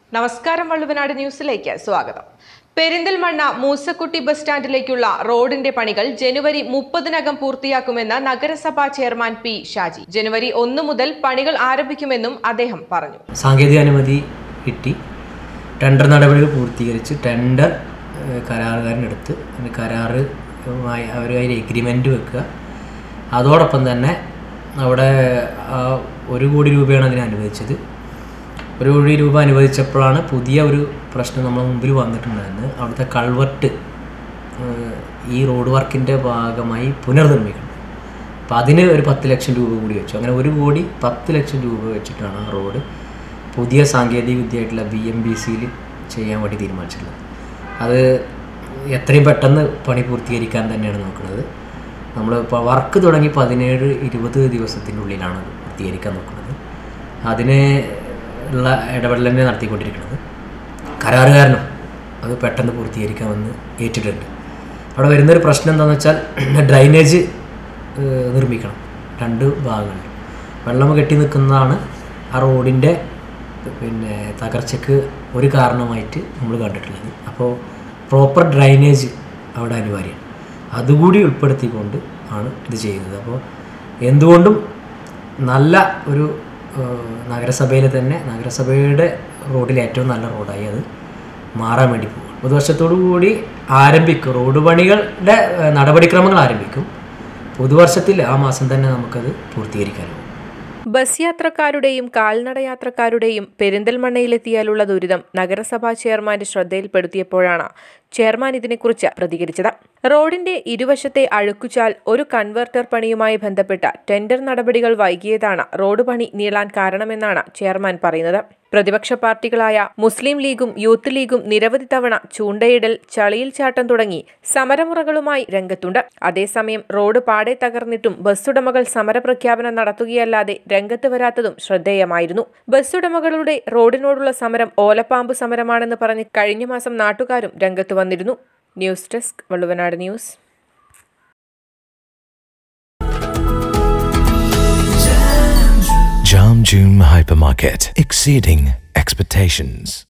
നമസ്കാരം വള്ളുവനാട് ന്യൂസിലേക്ക് സ്വാഗതം പെരിന്തൽമണ്ണ മൂസക്കുട്ടി ബസ് സ്റ്റാൻഡിലേക്കുള്ള റോഡിന്റെ പണികൾ ജനുവരി മുപ്പതിനകം പൂർത്തിയാക്കുമെന്ന് നഗരസഭാ ചെയർമാൻ പി ഷാജി ജനുവരി ഒന്ന് മുതൽ പണികൾ ആരംഭിക്കുമെന്നും അദ്ദേഹം പറഞ്ഞു സാങ്കേതിക അനുമതി കിട്ടി ടെൻഡർ നടപടികൾ പൂർത്തീകരിച്ച് ടെൻഡർ ഏഹ്, കരാറുകാരനെടുത്ത് അതിന് കരാറുമായി അവരുമായി എഗ്രിമെൻ്റ് വെക്കുക അതോടൊപ്പം തന്നെ അവിടെ ആ, ഒരു കോടി രൂപയാണ് അതിന് അനുവദിച്ചത് ഒരു കോടി രൂപ അനുവദിച്ചപ്പോഴാണ് പുതിയ ഒരു പ്രശ്നം നമ്മുടെ മുമ്പിൽ വന്നിട്ടുണ്ടായിരുന്നത് അവിടുത്തെ കൾവർട്ട് ഏഹ്, ഈ റോഡ് വർക്കിൻ്റെ ഭാഗമായി പുനർനിർമ്മിക്കണം അപ്പം അതിന് ഒരു പത്ത് ലക്ഷം രൂപ കൂടി വെച്ചു അങ്ങനെ ഒരു കോടി പത്ത് ലക്ഷം രൂപ വെച്ചിട്ടാണ് ആ റോഡ് പുതിയ സാങ്കേതിക വിദ്യയായിട്ടുള്ള ബി എം ബി സിയിൽ ചെയ്യാൻ വേണ്ടി തീരുമാനിച്ചിട്ടുള്ളത് അത് എത്രയും പെട്ടെന്ന് പണി പൂർത്തീകരിക്കാൻ തന്നെയാണ് നോക്കുന്നത് നമ്മൾ ഇപ്പോൾ വർക്ക് തുടങ്ങി പതിനേഴ് ഇരുപത് ദിവസത്തിൻ്റെ ഉള്ളിലാണ് അത് പൂർത്തീകരിക്കാൻ നോക്കുന്നത് അതിന് ഉള്ള ഇടപെടൽ തന്നെ നടത്തിക്കൊണ്ടിരിക്കുന്നത് കരാറുകാരനും അത് പെട്ടെന്ന് പൂർത്തീകരിക്കാമെന്ന് ഏറ്റിട്ടുണ്ട് അവിടെ വരുന്നൊരു പ്രശ്നം എന്താണെന്ന് വെച്ചാൽ ഡ്രൈനേജ് ഏഹ്, നിർമ്മിക്കണം രണ്ട് ഭാഗങ്ങളിൽ വെള്ളം കെട്ടി നിൽക്കുന്നതാണ് ആ റോഡിൻ്റെ പിന്നെ തകർച്ചയ്ക്ക് ഒരു കാരണമായിട്ട് നമ്മൾ കണ്ടിട്ടുള്ളത് അപ്പോൾ പ്രോപ്പർ ഡ്രൈനേജ് അവിടെ അനിവാര്യമാണ് അതുകൂടി ഉൾപ്പെടുത്തിക്കൊണ്ട് ആണ് ഇത് ചെയ്യുന്നത് അപ്പോൾ എന്തുകൊണ്ടും നല്ല ഒരു ഏഹ്, നഗരസഭയിൽ തന്നെ നഗരസഭയുടെ റോഡിൽ ഏറ്റവും നല്ല റോഡായി അത് മാറാൻ വേണ്ടി പോകും പുതുവർഷത്തോടു കൂടി ആരംഭിക്കും റോഡ് പണികളുടെ ഏഹ്, നടപടിക്രമങ്ങൾ ആരംഭിക്കും പുതുവർഷത്തിൽ ആ മാസം തന്നെ നമുക്കത് പൂർത്തീകരിക്കാനാവും ബസ് യാത്രക്കാരുടെയും കാൽനട യാത്രക്കാരുടെയും പെരിന്തൽമണ്ണയിലെത്തിയാലുള്ള ദുരിതം നഗരസഭാ ചെയർമാന്റെ ശ്രദ്ധയിൽപ്പെടുത്തിയപ്പോഴാണ് ചെയർമാൻ ഇതിനെക്കുറിച്ച് പ്രതികരിച്ചത് റോഡിന്റെ ഇരുവശത്തെ അഴുക്കുചാൽ ഒരു കൺവെർട്ടർ പണിയുമായി ബന്ധപ്പെട്ട ടെൻഡർ നടപടികൾ വൈകിയതാണ് റോഡ് പണി നീളാൻ കാരണമെന്നാണ് ചെയർമാൻ പറയുന്നത് പ്രതിപക്ഷ പാർട്ടികളായ മുസ്ലിം ലീഗും യൂത്ത് ലീഗും നിരവധി തവണ ചൂണ്ടയിടൽ ചളിയിൽ ചാട്ടം തുടങ്ങി സമരമുറകളുമായി രംഗത്തുണ്ട് അതേസമയം റോഡ് പാടെ തകർന്നിട്ടും ബസ്സുടമകൾ സമരപ്രഖ്യാപനം നടത്തുകയല്ലാതെ രംഗത്ത് വരാത്തതും ശ്രദ്ധേയമായിരുന്നു ബസ്സുടമകളുടെ റോഡിനോടുള്ള സമരം ഓലപ്പാമ്പ് സമരമാണെന്ന് പറഞ്ഞ് കഴിഞ്ഞ മാസം നാട്ടുകാരും രംഗത്ത് വന്നിരുന്നു news desk Valluvanad news Jam June Hypermarket, exceeding expectations.